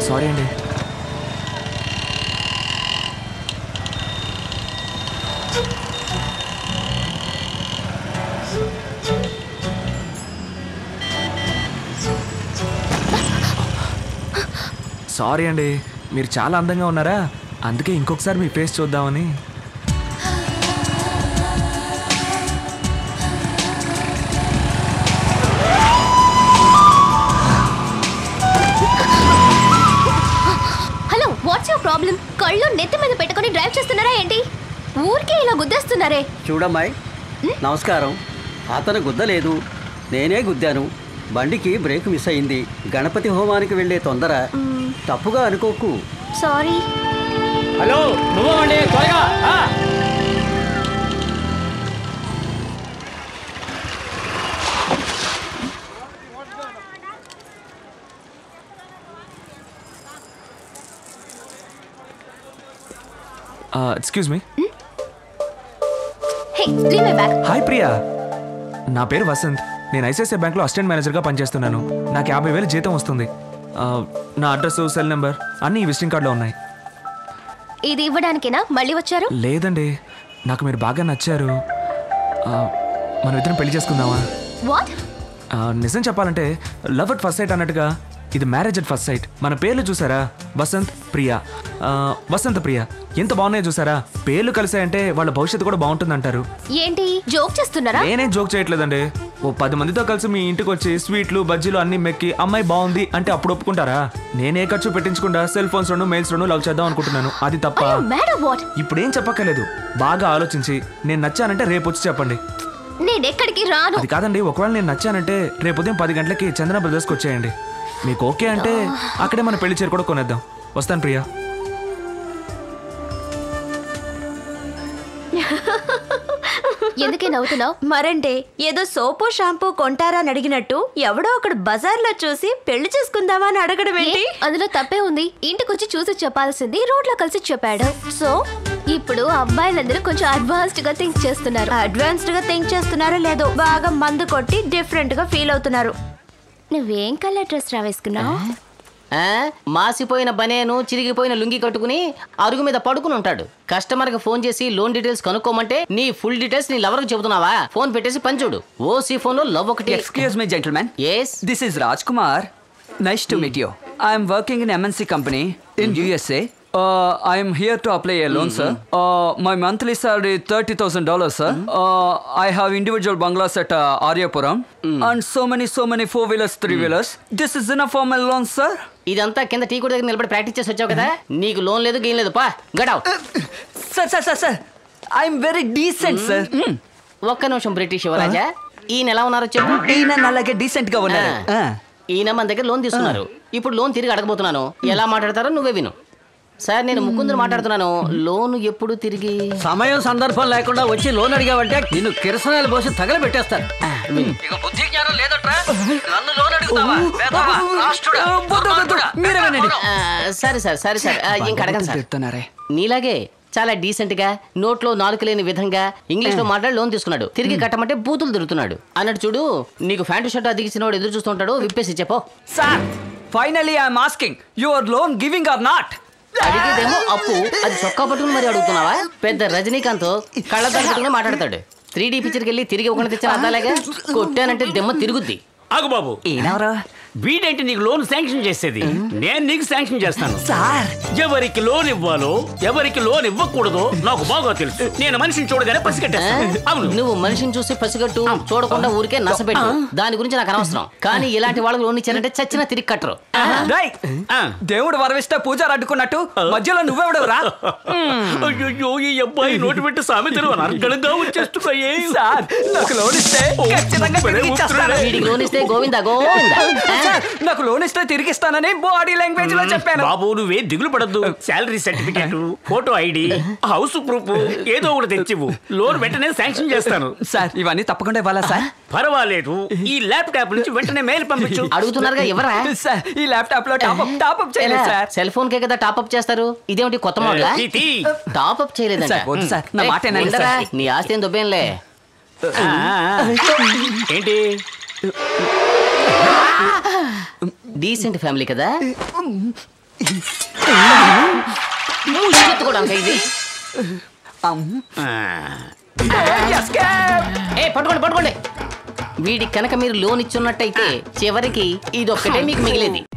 Sorry అండి sorry అండి మీరు చాలా అందంగా ఉన్నారా అందుకే ఇంకొకసారి మీ ఫేస్ చూద్దామని హలో వాట్స్ యువర్ ప్రాబ్లం కళ్ళు నెత్తి మీద పెట్టుకొని డ్రైవ్ చేస్తున్నారా ఏంటి ఊరికే ఇలా గుద్దేస్తున్నారే చూడమ్మాయి నమస్కారం అతను గుద్దలేదు నేనే గుద్దాను బండికి బ్రేక్ మిస్ అయింది గణపతి హోమానికి వెళ్ళే తొందర తప్పుగా అనుకోకు సారీ హలో నువ్వండి త్వరగా ఆ! Excuse me hey leave my bag hi Priya నా పేరు వసంత్ నేను ఐసిఐసిఐ బ్యాంక్లో అసిస్టెంట్ మేనేజర్గా పనిచేస్తున్నాను నాకు యాభై వేలు జీతం వస్తుంది ఆ, నా అడ్రస్ సెల్ నెంబర్ అన్నీ ఈ విజిటింగ్ కార్డులో ఉన్నాయి ఇది ఇవ్వడానికేనా మళ్ళీ వచ్చారు లేదండి నాకు మీరు బాగా నచ్చారు ఆ, మనం ఇద్దరం పెళ్లి చేసుకుందామా వాట్ ఆ, నిజం చెప్పాలంటే లవ్ అట్ ఫస్ట్ సైట్ అన్నట్టుగా ఇది మ్యారేజ్ అట్ ఫస్ట్ సైట్ మన పేర్లు చూసారా వసంత్ ప్రియా ఆ, వసంత్ ప్రియ ఎంత బాగున్నాయో చూసారా పేర్లు కలిసాయంటే వాళ్ళ భవిష్యత్తు కూడా బాగుంటుందంటారు ఏంటి జోక్ చేస్తున్నారా నేనేం జోక్ చేయట్లేదండి ఓ పది మందితో కలిసి మీ ఇంటికి వచ్చి స్వీట్లు బజ్జీలు అన్ని మెక్కి అమ్మాయి బాగుంది అంటే అప్పుడు ఒప్పుకుంటారా నేనే ఖర్చు పెట్టించకుండా సెల్ ఫోన్స్ రెండు మెయిల్స్ రెండు లవ్ చేద్దాం అనుకుంటున్నాను అది తప్ప మ్యాడ్ వాట్ ఇప్పుడేం చెప్పక్కర్లేదు బాగా ఆలోచించి నేను నచ్చానంటే రేపు వచ్చి చెప్పండి నేను ఎక్కడికి రాను అది కాదండి ఒకవేళ నేను నచ్చానంటే రేపు ఉదయం పది గంటలకి చందన బ్రదర్స్కి వచ్చేయండి మీకు ఓకే అంటే అక్కడే మన పెళ్లి చీర కూడా కొనేద్దాం వస్తాను ప్రియా ఎందుకే నవ్వుతున్నావు మరంటే ఏదో సోపు షాంపూ కొంటారా అని అడిగినట్టు ఎవడో ఒకడు బజార్లో చూసి పెళ్లి చేసుకుందామా అని అడగడం ఏంటి అందులో తప్పే ఉంది ఇంటికొచ్చి చూసి చెప్పాల్సింది రోడ్లో కలిసి చెప్పాడు సో ఇప్పుడు అబ్బాయిలందరూ కొంచెం అడ్వాన్స్డ్ గా థింక్ చేస్తున్నారు అడ్వాన్స్డ్ గా థింక్ చేస్తున్నారో లేదో బాగా మందు కొట్టి డిఫరెంట్ గా ఫీల్ అవుతున్నారు నువ్వేం కలర్ డ్రెస్ రా వేసుకున్నావు ఆ? మాసిపోయిన బనేను చిరిగిపోయిన లుంగి కట్టుకుని అరుగు మీద పడుకుని ఉంటాడు కస్టమర్ కి ఫోన్ చేసి లోన్ డీటెయిల్స్ కనుక్కోమంటే నీ ఫుల్ డీటెయిల్స్ నీ లవర్ కి చెబుతున్నావా ఫోన్ పెట్టేసి పని చూడు ఓసీ ఫోన్ లో లవ్ ఒకటి Excuse me, gentlemen. Yes. This is Rajkumar. Nice to meet you. I am working in MNC company in USA. Uh, I am here to apply a loan, sir. Uh, my monthly salary thirty thousand dollars, sir. Uh, I have individual bungalows at uh, Aryapuram and so many, so many four wheelers, three wheelers. This is enough for my loan, sir. ఇదంతా కింద tea కూడా దగ్గర నిలబడి practice చేసి వచ్చావు కదా నీకు loan లేదు గేమ్ లేదు పా గడావ్ Sir, sir, sir, sir. I am very decent, sir. Mm. ఒక్క నిమిషం బ్రిటిష్ యువరాజా ఈయన ఎలా ఉన్నారో చెప్పు ఈయన అలాగే డీసెంట్ గా ఉన్నారు ఆ. Ah. ఈయన మన దగ్గర లోన్ తీసుకున్నారు ఇప్పుడు లోన్ తిరిగి అడగబోతున్నాను ఎలా మాట్లాడతారో నువ్వే విను సార్ నేను ముకుందును మాట్లాడుతున్నాను లోన్ ఎప్పుడు తిరిగి సమయం సందర్భం లేకుండా వచ్చి లోన్ అడిగావంటే నిన్ను కిరసనాలు పోసి తగలబెట్టేస్తాను ఇక బుద్ధి జ్ఞానం లేదట్రా నన్ను లోన్ అడుగుతావా వేధవా, రాష్ట్రుడా, వద్దు, వద్దు, మీరే వినండి. ఆ, సరే సార్ సరే సార్ ఆ, ఇంక అడగను సార్ చెప్తున్నారే నీలాగే చాలా డీసెంట్ గా నోట్లో నాలుగు లేని విధంగా ఇంగ్లీష్ లో మాట్లాడి లోన్ తీసుకున్నాడు తిరిగి కట్టమంటే బూతులు తిరుగుతున్నాడు అన్నట్టు చూడు నీకు ప్యాంటు షర్ట్ అదిగిసిన వాడు ఎదురు చూస్తుంటాడు విప్పేసి చెప్పో sir finally I'm asking your loan giving or not అడిగేదేమో అప్పు అది చొక్కా పట్టుకుని మరి అడుగుతున్నావా పెద్ద రజనీకాంత్ కళ్ళద్దాలు పెట్టుకుని మాట్లాడతాడు త్రీ డీ పిక్చర్కి వెళ్ళి తిరిగి ఒకటి తెచ్చిన అద్దాలేగా కొట్టానంటే దెమ్మ తిరుగుద్ది ఆగు బాబు ఈయనెవరు వీడేంటి నీకు లోన్ శాంక్షన్ చేసేది నేను నీకు శాంక్షన్ చేస్తాను సార్ ఎవరికి లోన్ ఇవ్వాలో ఎవరికి లోన్ ఇవ్వకూడదో నాకు బాగా తెలుసు నేను మనిషిని చూడగానే ఆ? పసిగట్టేస్తాను అవును నువ్వు మనిషిని చూసి పసిగట్టు చూడకుండా ఊరికే నసపెట్టు దాని గురించి నాకు అనవసరం కానీ ఇలాంటి వాళ్ళకి లోన్ ఇచ్చారంటే చచ్చినా తిరిగి కట్టరు రేయ్, ఆ. దేవుడు వరవిస్తే పూజారు అడ్డుకున్నట్టు మధ్యలో నువ్వెవడవురా అయ్యో ఈ అబ్బాయి నోటి పెట్టి సామెతలు అనర్గళంగా వచ్చేస్తున్నాయే సార్ నాకు లోన్ ఇస్తే ఖచ్చితంగా భలే తిరిగి ఇచ్చేస్తాను. వీడికి లోన్ ఇస్తే గోవిందా గోవిందా ఆ? సార్, నాకు లోన్ ఇస్తే తిరిగి ఇస్తానని బాడీ లాంగ్వేజ్ లో చెప్పాను బాబు నువ్వే దిగులు పడద్దు salary certificate photo ID house proof ఏదో ఒకటి తెచ్చివు లోన్ వెంటనే శాంక్షన్ చేస్తాను సార్ ఇవన్నీ తప్పకుండా ఇవ్వాలా సార్ పర్వాలేదు ఈ ల్యాప్టాప్ నుంచి వెంటనే మెయిల్ పంపించు అడుగుతున్నారుగా ఎవరా సార్ ఈ ల్యాప్టాప్ లో టాప్అప్ టాప్అప్ చేయలేదు సార్ సెల్ ఫోన్ కే కదా టాప్ అప్ చేస్తారు ఇదేమిటి కొత్త మోడల్ తీ, తీ. టాప్ అప్ చేయలేదంట సార్, వద్దు సార్, నా ఏయ్, మాట వినండి ఉండరా? సార్. నీ ఆస్తి ఏం దొబ్బేంలే ఆ, ఆ. ఏంటి డీసెంట్ ఫ్యామిలీ కదా మూసుకెత్తుకోవడానికి ఇది ఏ పట్టుకోండి పట్టుకోండి వీడికి కనుక మీరు లోన్ ఇచ్చున్నట్టయితే చివరికి ఇది ఒక్కటే మీకు మిగిలేది